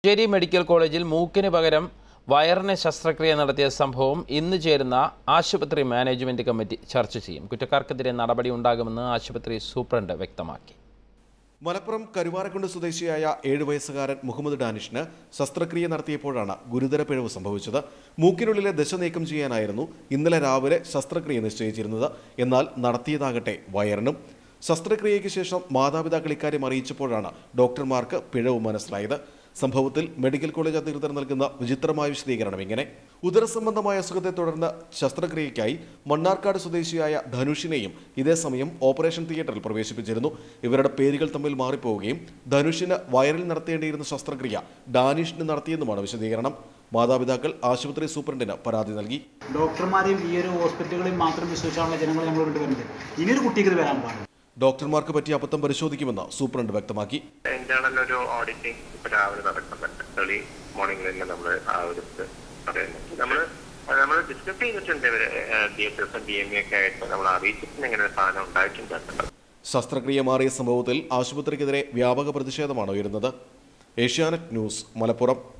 ഞ്ചേരി medical കോളേജിൽ മൂക്കിന് പകരം വയറിന് ശസ്ത്രക്രിയ നടത്തിയ സംഭവം ഇന്ന് ചേരുന്ന ആശുപത്രി മാനേജ്മെന്റ് കമ്മിറ്റി ചർച്ച ചെയ്യും കുറ്റക്കാർക്കെതിരെ നടപടി ഉണ്ടാകുമെന്ന് ആശുപത്രി സൂപ്രണ്ട് വ്യക്തമാക്കി മലപ്പുറം കരുവാരക്കുണ്ട് സ്വദേശിയായ ഏഴു വയസ്സുകാരൻ മുഹമ്മദ് ഡാനിഷിന് ശസ്ത്രക്രിയ നടത്തിയപ്പോഴാണ് ഗുരുതര പിഴവ് സംഭവിച്ചത് മൂക്കിനുള്ളിലെ ദശ നീക്കം ചെയ്യാനായിരുന്നു ഇന്നലെ രാവിലെ ശസ്ത്രക്രിയ നിശ്ചയിച്ചിരുന്നത് എന്നാൽ നടത്തിയതാകട്ടെ വയറിനും ശസ്ത്രക്രിയയ്ക്ക് ശേഷം മാതാപിതാക്കൾ ഇക്കാര്യം അറിയിച്ചപ്പോഴാണ് ഡോക്ടർമാർക്ക് പിഴവ് മനസ്സിലായത് സംഭവത്തിൽ മെഡിക്കൽ കോളേജ് അധികൃതർ നൽകുന്ന വിചിത്രമായ വിശദീകരണം ഇങ്ങനെ ഉദരസംബന്ധമായ അസുഖത്തെ തുടർന്ന് ശസ്ത്രക്രിയയ്ക്കായി മണ്ണാർക്കാട് സ്വദേശിയായ ധനുഷിനെയും ഇതേ സമയം ഓപ്പറേഷൻ തിയേറ്ററിൽ പ്രവേശിപ്പിച്ചിരുന്നു ഇവരുടെ പേരുകൾ തമ്മിൽ മാറിപ്പോവുകയും ധനുഷിന് വയറിൽ നടത്തേണ്ടിയിരുന്ന ശസ്ത്രക്രിയ ഡാനിഷിന് നടത്തിയെന്നുമാണ് വിശദീകരണം മാതാപിതാക്കൾ ആശുപത്രി സൂപ്രണ്ടിന് പരാതി നൽകി ഡോക്ടർമാരെയും ഈ ഒരു ഹോസ്പിറ്റലുകളെയും മാത്രം വിശ്വസിച്ചാണുള്ള ജനങ്ങൾ നമ്മൾ കൊണ്ട് വരുന്നത് ഇനിയൊരു കുട്ടിക്ക് ഇത് വരാൻ പാടില്ല ഡോക്ടർമാർക്ക് പറ്റിയ അബദ്ധം പരിശോധിക്കുമെന്ന് സൂപ്രണ്ട് വ്യക്തമാക്കി ഇന്റേണൽ ഒരു ഓഡിറ്റിംഗ് ഇപ്പൊ രാവിലെ നടക്കുന്നുണ്ട് ഏർലി മോർണിംഗിൽ തന്നെ നമ്മൾ ആ ഒരു ഇത് പറയുന്നുണ്ട് നമ്മൾ നമ്മൾ ഡിസ്കസ് ചെയ്തിട്ടുണ്ട് ഇവര് D H S D M A ഒക്കെ ആയിട്ട് നമ്മൾ അറിയിച്ചിട്ടുണ്ട് ഇങ്ങനെ ഒരു സാധനം ഉണ്ടായിട്ടുണ്ട് ശസ്ത്രക്രിയ മാറിയ സംഭവത്തിൽ ആശുപത്രിക്കെതിരെ വ്യാപക പ്രതിഷേധമാണ് ഉയരുന്നത് ഏഷ്യാനെറ്റ് ന്യൂസ് മലപ്പുറം